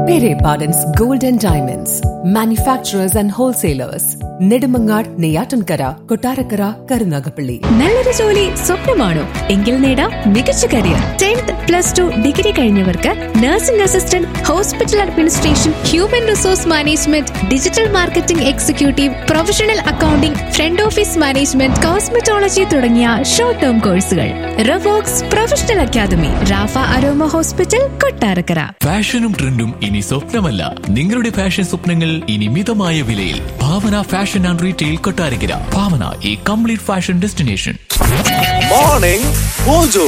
Pere Pardon's Gold and Diamonds, manufacturers and wholesalers, Nedumangad, Neyatankara, Kotarakara, Karunagapalli. നല്ലൊരു ജോലി സ്വപ്നമാണോ എങ്കിൽ നേടാം മികച്ച career tenth plus two degree കഴിഞ്ഞവർക്ക് nursing assistant hospital administration human resource management digital marketing executive professional accounting front office management cosmetology തുടങ്ങിയ short term കോഴ്സുകൾ Ravox professional academy റാഫ aroma hospital Kottarakkara ഫാഷനും ട്രെൻഡും ഇനി സ്വപ്നമല്ല നിങ്ങളുടെ ഫാഷൻ സ്വപ്നങ്ങൾ ഇനി മിതമായ വിലയിൽ Bhavana fashion and retail Kottarakkara Bhavana ഈ complete fashion destination morning Mojo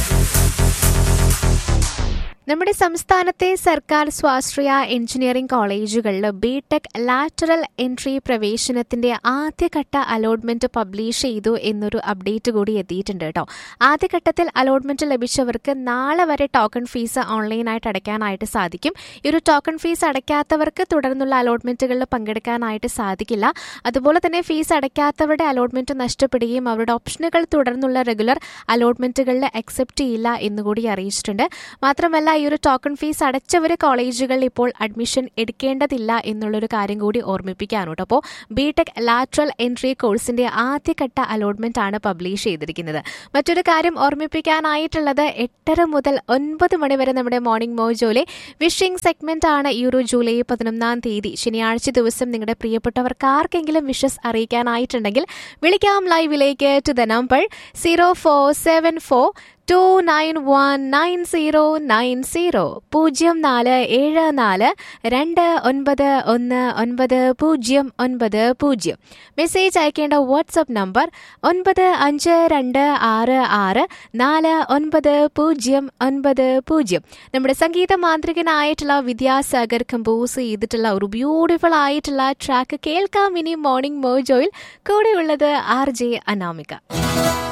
നമ്മുടെ സംസ്ഥാനത്തെ സർക്കാർ സ്വാശ്രയ എഞ്ചിനീയറിംഗ് കോളേജുകളിൽ ബിടെക് ലാറ്ററൽ എൻട്രി പ്രവേശനത്തിന്റെ ആദ്യഘട്ട അലോട്ട്മെന്റ് പബ്ലിഷ് ചെയ്തു എന്നൊരു അപ്ഡേറ്റ് കൂടി എത്തിയിട്ടുണ്ട് കേട്ടോ ആദ്യഘട്ടത്തിൽ അലോട്ട്മെന്റ് ലഭിച്ചവർക്ക് നാളെ വരെ ടോക്കൺ ഫീസ് ഓൺലൈനായിട്ട് അടയ്ക്കാനായിട്ട് സാധിക്കും ഈ ഒരു ടോക്കൺ ഫീസ് അടയ്ക്കാത്തവർക്ക് തുടർന്നുള്ള അലോട്ട്മെന്റുകളിൽ പങ്കെടുക്കാനായിട്ട് സാധിക്കില്ല അതുപോലെ തന്നെ ഫീസ് അടയ്ക്കാത്തവരുടെ അലോട്ട്മെന്റ് നഷ്ടപ്പെടുകയും അവരുടെ ഓപ്ഷനുകൾ തുടർന്നുള്ള റെഗുലർ അലോട്ട്മെന്റുകളിൽ അക്സെപ്റ്റ് ചെയ്യില്ല എന്നുകൂടി അറിയിച്ചിട്ടുണ്ട് മാത്രമല്ല ഈ ഒരു ടോക്കൺ ഫീസ് അടച്ചവർ കോളേജുകളിൽ ഇപ്പോൾ അഡ്മിഷൻ എടുക്കേണ്ടതില്ല എന്നുള്ളൊരു കാര്യം കൂടി ഓർമ്മിപ്പിക്കാനുണ്ട് അപ്പോൾ ബിടെക് ലാറ്ററൽ എൻട്രി കോഴ്സിന്റെ ആദ്യഘട്ട അലോട്ട്മെന്റ് ആണ് പബ്ലിഷ് ചെയ്തിരിക്കുന്നത് മറ്റൊരു കാര്യം ഓർമ്മിപ്പിക്കാനായിട്ടുള്ളത് എട്ടര മുതൽ ഒൻപത് മണി വരെ നമ്മുടെ മോർണിംഗ് മോജോയിലെ വിഷിംഗ് സെഗ്മെന്റ് ആണ് ഈ ഒരു ജൂലൈ പതിനൊന്നാം തീയതി ശനിയാഴ്ച ദിവസം നിങ്ങളുടെ പ്രിയപ്പെട്ടവർക്ക് ആർക്കെങ്കിലും വിഷസ് അറിയിക്കാനായിട്ടുണ്ടെങ്കിൽ വിളിക്കാം ലൈവിലേക്ക് to the number zero four seven four two nine one nine zero nine zero പൂജ്യം നാല് ഏഴ് നാല് രണ്ട് ഒൻപത് ഒന്ന് ഒൻപത് പൂജ്യം ഒൻപത് പൂജ്യം മെസ്സേജ് അയക്കേണ്ട വാട്സപ്പ് നമ്പർ ഒൻപത് അഞ്ച് രണ്ട് ആറ് ആറ് നാല് ഒൻപത് പൂജ്യം ഒൻപത് പൂജ്യം നമ്മുടെ സംഗീത മാന്ത്രികനായിട്ടുള്ള വിദ്യാസാഗർ കമ്പോസ് ചെയ്തിട്ടുള്ള ഒരു ബ്യൂട്ടിഫുൾ ആയിട്ടുള്ള ട്രാക്ക് കേൾക്കാം ഇനി മോർണിംഗ് മോജോയിൽ കൂടെയുള്ളത് ആർ ജെ അനാമിക